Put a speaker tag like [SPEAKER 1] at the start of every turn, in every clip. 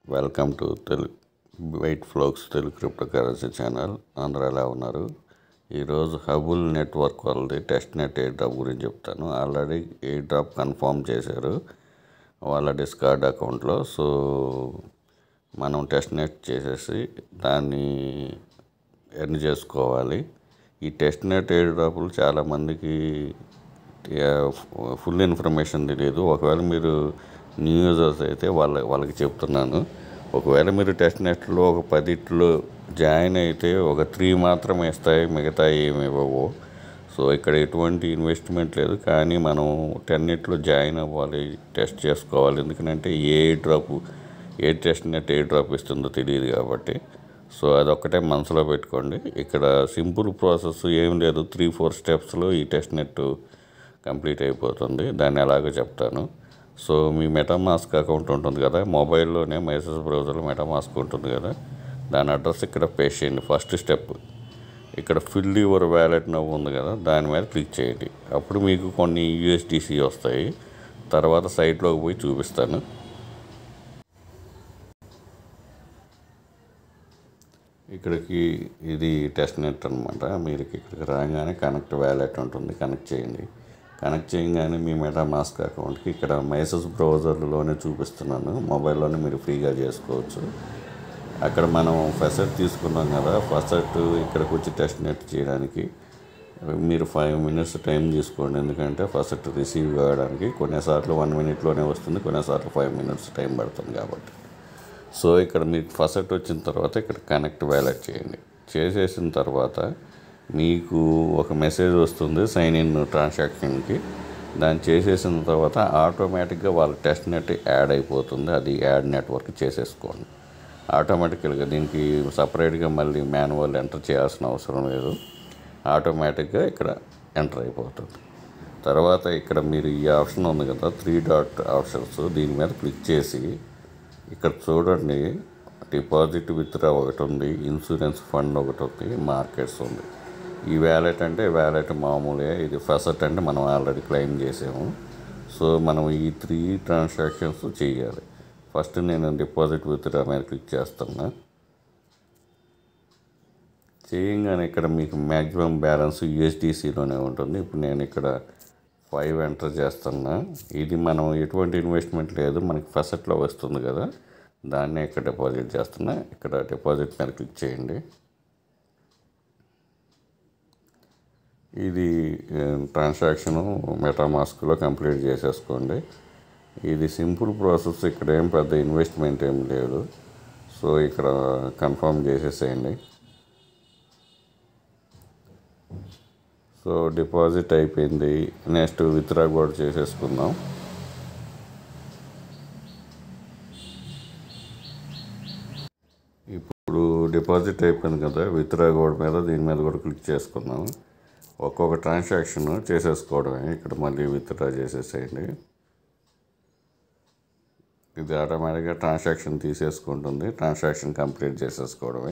[SPEAKER 1] welcome to Telugu white flocks Telugu crypto currency channel అందరూ ఎలా ఉన్నారు ఈరోజు హబుల్ నెట్వర్క్ వాళ్ళది టెస్ట్ నెట్ ఎయిర్ డ్రాప్ గురించి చెప్తాను ఆల్రెడీ ఎయిర్ డ్రాప్ కన్ఫర్మ్ చేశారు వాళ్ళ డిస్కార్డ్ అకౌంట్లో సో మనం టెస్ట్ నెట్ చేసేసి దాన్ని ఎర్న్ చేసుకోవాలి ఈ టెస్ట్ నెట్ ఎయిర్ డ్రాపులు చాలామందికి ఫుల్ ఇన్ఫర్మేషన్ తెలియదు ఒకవేళ మీరు న్యూ యూజర్స్ అయితే వాళ్ళ వాళ్ళకి చెప్తున్నాను ఒకవేళ మీరు టెస్ట్ నెట్లో ఒక పదిట్లో జాయిన్ అయితే ఒక త్రీ మాత్రమే ఇస్తాయి మిగతా ఏమి ఇవ్వవు సో ఇక్కడ ఎటువంటి ఇన్వెస్ట్మెంట్ లేదు కానీ మనం టెన్నిట్లో జాయిన్ అవ్వాలి టెస్ట్ చేసుకోవాలి ఎందుకంటే ఏ డ్రాప్ ఏ టెస్ట్ నెట్ ఏ డ్రాప్ ఇస్తుందో తెలియదు కాబట్టి సో అదొక్కటే మనసులో పెట్టుకోండి ఇక్కడ సింపుల్ ప్రాసెస్ ఏం లేదు త్రీ ఫోర్ స్టెప్స్లో ఈ టెస్ట్ నెట్ కంప్లీట్ అయిపోతుంది దాన్ని ఎలాగో చెప్తాను సో మీ మెటామాస్క్ అకౌంట్ ఉంటుంది కదా మొబైల్లోనే మెసేజ్ బ్రౌజర్లో మెటామాస్క్ ఉంటుంది కదా దాని అడ్రస్ ఇక్కడ పేస్ట్ చేయండి ఫస్ట్ స్టెప్ ఇక్కడ ఫిల్ యువర్ వ్యాలెట్ నవ్వు ఉంది కదా దాని మీద క్లిక్ చేయండి అప్పుడు మీకు కొన్ని యూఎస్డిసి వస్తాయి తర్వాత సైట్లోకి పోయి చూపిస్తాను ఇక్కడికి ఇది టెస్ట్ నెట్ అనమాట మీరు ఇక్కడికి రాగానే కనెక్ట్ వ్యాలెట్ ఉంటుంది కనెక్ట్ చేయండి కనెక్ట్ చేయగానే మీ మెటామాస్క్ అకౌంట్కి ఇక్కడ మెసేజ్ బ్రౌజర్లోనే చూపిస్తున్నాను మొబైల్లోనే మీరు ఫ్రీగా చేసుకోవచ్చు అక్కడ మనం ఫెసెట్ తీసుకున్నాం కదా ఫెసెట్ ఇక్కడికి వచ్చి టెస్ట్ నెట్ చేయడానికి మీరు ఫైవ్ మినిట్స్ టైం తీసుకోండి ఎందుకంటే ఫస్ట్ రిసీవ్ కావడానికి కొన్నిసార్లు వన్ మినిట్లోనే వస్తుంది కొన్నిసార్లు ఫైవ్ మినిట్స్ టైం పడుతుంది కాబట్టి సో ఇక్కడ మీకు ఫస్ట్ వచ్చిన తర్వాత ఇక్కడ కనెక్ట్ వ్యాలెట్ చేయండి చేసేసిన తర్వాత మీకు ఒక మెసేజ్ వస్తుంది సైన్ ఇన్ ట్రాన్సాక్షన్కి దాన్ని చేసేసిన తర్వాత ఆటోమేటిక్గా వాళ్ళ టెస్ట్ నెట్ యాడ్ అయిపోతుంది అది యాడ్ నెట్వర్క్ చేసేసుకోండి ఆటోమేటిక్గా దీనికి సపరేట్గా మళ్ళీ మాన్యువల్ ఎంటర్ చేయాల్సిన అవసరం లేదు ఆటోమేటిక్గా ఇక్కడ ఎంటర్ అయిపోతుంది తర్వాత ఇక్కడ మీరు ఈ ఆప్షన్ ఉంది కదా త్రీ డాట్ ఆప్షన్స్ దీని మీద క్లిక్ చేసి ఇక్కడ చూడండి డిపాజిట్ విత్డ్రా ఒకటి ఉంది ఇన్సూరెన్స్ ఫండ్ ఒకటి ఉంది మార్కెట్స్ ఉంది ఈ వ్యాలెట్ అంటే వ్యాలెట్ మామూలే ఇది ఫెసెట్ అంటే మనం ఆల్రెడీ క్లెయిమ్ చేసాము సో మనం ఈ త్రీ ట్రాన్సాక్షన్స్ చేయాలి ఫస్ట్ నేను డిపాజిట్ విత్డ్రా మీద క్లిక్ చేస్తున్నా చేయంగానే ఇక్కడ మీకు మ్యాక్సిమం బ్యాలెన్స్ యూఎస్డిసిలోనే ఉంటుంది ఇప్పుడు నేను ఇక్కడ ఫైవ్ ఎంటర్ చేస్తున్నా ఇది మనం ఎటువంటి ఇన్వెస్ట్మెంట్ లేదు మనకి ఫసట్లో వస్తుంది కదా దాన్నే ఇక్కడ డిపాజిట్ చేస్తున్నా ఇక్కడ డిపాజిట్ మీద క్లిక్ చేయండి ఇది ట్రాన్సాక్షను మెటామాస్క్లో కంప్లీట్ చేసేసుకోండి ఇది సింపుల్ ప్రాసెస్ ఇక్కడ ఏం పెద్ద ఇన్వెస్ట్మెంట్ ఏం లేదు సో ఇక్కడ కన్ఫర్మ్ చేసేసేయండి సో డిపాజిట్ అయిపోయింది నెక్స్ట్ విత్డ్రా కూడా చేసేసుకుందాం ఇప్పుడు డిపాజిట్ అయిపోయింది కదా విత్డ్రా కూడా మీద దీని మీద కూడా క్లిక్ చేసుకుందాం ఒక్కొక్క ట్రాన్సాక్షన్ చేసేసుకోవడమే ఇక్కడ మళ్ళీ విత్డ్రా చేసేసేయండి ఇది ఆటోమేటిక్గా ట్రాన్సాక్షన్ తీసేసుకుంటుంది ట్రాన్సాక్షన్ కంప్లీట్ చేసేసుకోవడమే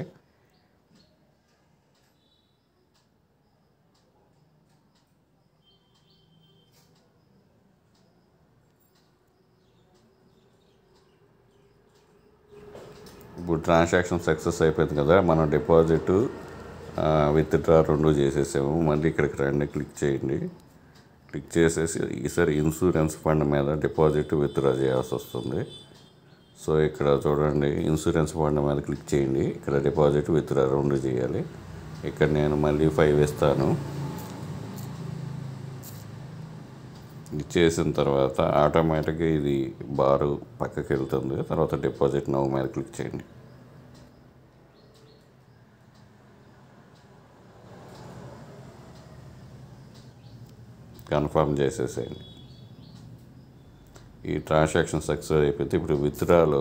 [SPEAKER 1] ఇప్పుడు ట్రాన్సాక్షన్ సక్సెస్ అయిపోయింది కదా మనం డిపాజిట్ విత్డ్రా రెండు చేసేసాము మళ్ళీ ఇక్కడికి రండి క్లిక్ చేయండి క్లిక్ చేసేసి ఈసారి ఇన్సూరెన్స్ ఫండ్ మీద డిపాజిట్ విత్డ్రా చేయాల్సి వస్తుంది సో ఇక్కడ చూడండి ఇన్సూరెన్స్ ఫండ్ మీద క్లిక్ చేయండి ఇక్కడ డిపాజిట్ విత్డ్రా రెండు చేయాలి ఇక్కడ నేను మళ్ళీ ఫైవ్ ఇస్తాను చేసిన తర్వాత ఆటోమేటిక్గా ఇది బారు పక్కకి వెళ్తుంది తర్వాత డిపాజిట్ నవ్వు మీద క్లిక్ చేయండి కన్ఫర్మ్ చేసేసేయండి ఈ ట్రాన్సాక్షన్ సక్సెస్ అయిపోతే ఇప్పుడు విత్డ్రాలో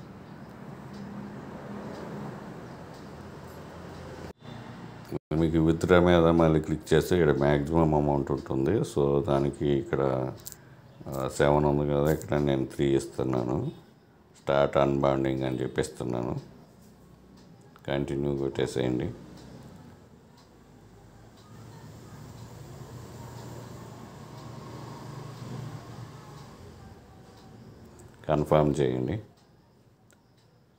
[SPEAKER 1] మీకు విత్డ్రా మీద మళ్ళీ క్లిక్ చేస్తే ఇక్కడ మ్యాక్సిమం అమౌంట్ ఉంటుంది సో దానికి ఇక్కడ సెవెన్ ఉంది కదా ఇక్కడ నేను త్రీ ఇస్తున్నాను స్టార్ట్ అన్బాండింగ్ అని చెప్పిస్తున్నాను కంటిన్యూ కొట్టేసేయండి కన్ఫర్మ్ చేయండి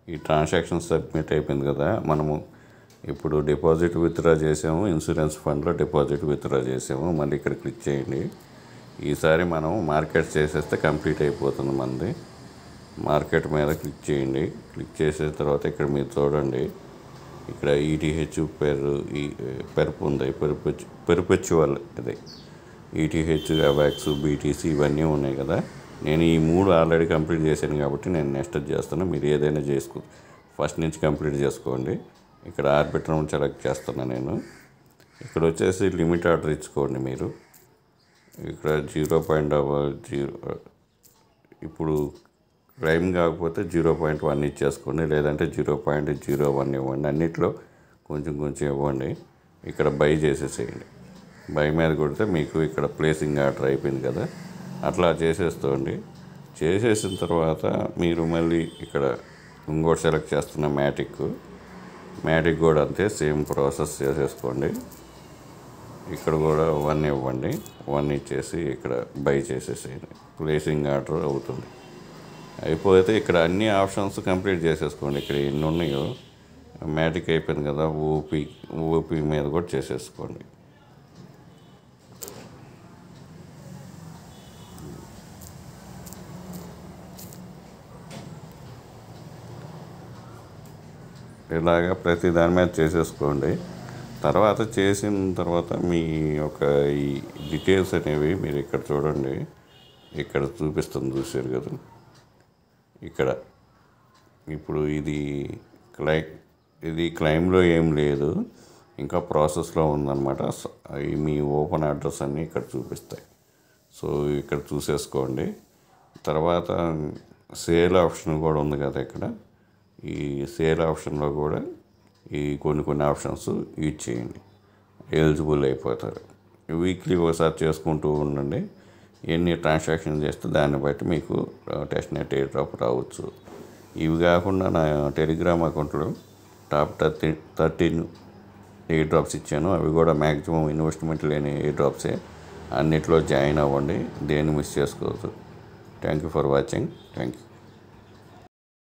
[SPEAKER 1] ఈ ట్రాన్సాక్షన్ సబ్మిట్ అయిపోయింది కదా మనము ఇప్పుడు డిపాజిట్ విత్డ్రా చేసాము ఇన్సూరెన్స్ ఫండ్లో డిపాజిట్ విత్డ్రా చేసాము మళ్ళీ ఇక్కడ క్లిక్ చేయండి ఈసారి మనం మార్కెట్ చేసేస్తే కంప్లీట్ అయిపోతుంది మనది మార్కెట్ మీద క్లిక్ చేయండి క్లిక్ చేసిన తర్వాత ఇక్కడ మీరు చూడండి ఇక్కడ ఈటీహెచ్ పెర్ ఈ పెరుపు ఉంది పెరుపెచ్చు పెరుపెచ్చువల్ ఇది ఈటీహెచ్ అవాక్స్ బీటీసీ ఇవన్నీ ఉన్నాయి కదా నేను ఈ మూడు ఆల్రెడీ కంప్లీట్ చేశాను కాబట్టి నేను నెక్స్ట్ చేస్తాను మీరు ఏదైనా చేసుకో ఫస్ట్ నుంచి కంప్లీట్ చేసుకోండి ఇక్కడ ఆర్బిట్రం సెలెక్ట్ చేస్తాను నేను ఇక్కడ వచ్చేసి లిమిట్ ఆర్డర్ ఇచ్చుకోండి మీరు ఇక్కడ జీరో పాయింట్ జీరో ఇప్పుడు క్రైమ్ కాకపోతే జీరో పాయింట్ వన్ ఇచ్చేసుకోండి లేదంటే జీరో పాయింట్ జీరో వన్ ఇవ్వండి అన్నిట్లో కొంచెం కొంచెం ఇవ్వండి ఇక్కడ బై చేసేసేయండి బై మీద కొడితే మీకు ఇక్కడ ప్లేసింగ్ ఆర్డర్ అయిపోయింది కదా అట్లా చేసేసుకోండి చేసేసిన తర్వాత మీరు మళ్ళీ ఇక్కడ ఇంకోటి సెలెక్ట్ చేస్తున్న మ్యాటిక్ మ్యాటిక్ కూడా అంతే సేమ్ ప్రాసెస్ చేసేసుకోండి ఇక్కడ కూడా వన్ ఇవ్వండి వన్ ఇచ్చేసి ఇక్కడ బై చేసేసేయండి ప్లేసింగ్ ఆర్డర్ అవుతుంది అయిపోతే ఇక్కడ అన్ని ఆప్షన్స్ కంప్లీట్ చేసేసుకోండి ఇక్కడ ఎన్ని ఉన్నాయో మ్యాటిక్ అయిపోయింది కదా ఓపీ ఓపీ మీద కూడా చేసేసుకోండి ఇలాగా ప్రతి దాని మీద చేసేసుకోండి తర్వాత చేసిన తర్వాత మీ యొక్క ఈ డీటెయిల్స్ అనేవి మీరు ఇక్కడ చూడండి ఇక్కడ చూపిస్తుంది చూసారు కదా ఇక్కడ ఇప్పుడు ఇది క్లై ఇది క్లైమ్లో ఏం లేదు ఇంకా ప్రాసెస్లో ఉందన్నమాట స- అవి మీ ఓపెన్ అడ్రస్ అన్నీ ఇక్కడ చూపిస్తాయి సో ఇక్కడ చూసేసుకోండి తర్వాత సేల్ ఆప్షన్ కూడా ఉంది కదా ఇక్కడ ఈ సేల్ ఆప్షన్లో కూడా ఈ కొన్ని కొన్ని ఆప్షన్స్ యూజ్ చేయండి ఎలిజిబుల్ అయిపోతారు వీక్లీ ఒకసారి చేసుకుంటూ ఉండండి ఎన్ని ట్రాన్సాక్షన్ చేస్తే దాన్ని బట్టి మీకు టెస్ట్ నెట్ ఎయిర్ డ్రాప్ రావచ్చు ఇవి కాకుండా నా టెలిగ్రామ్ అకౌంట్లో top thirty thirteen air drops ఇచ్చాను అవి కూడా మ్యాక్సిమం ఇన్వెస్ట్మెంట్ లేని ఎయిర్ డ్రాప్సే అన్నిట్లో జాయిన్ అవ్వండి దేన్ని మిస్ చేసుకోవద్దు thank you for watching thank you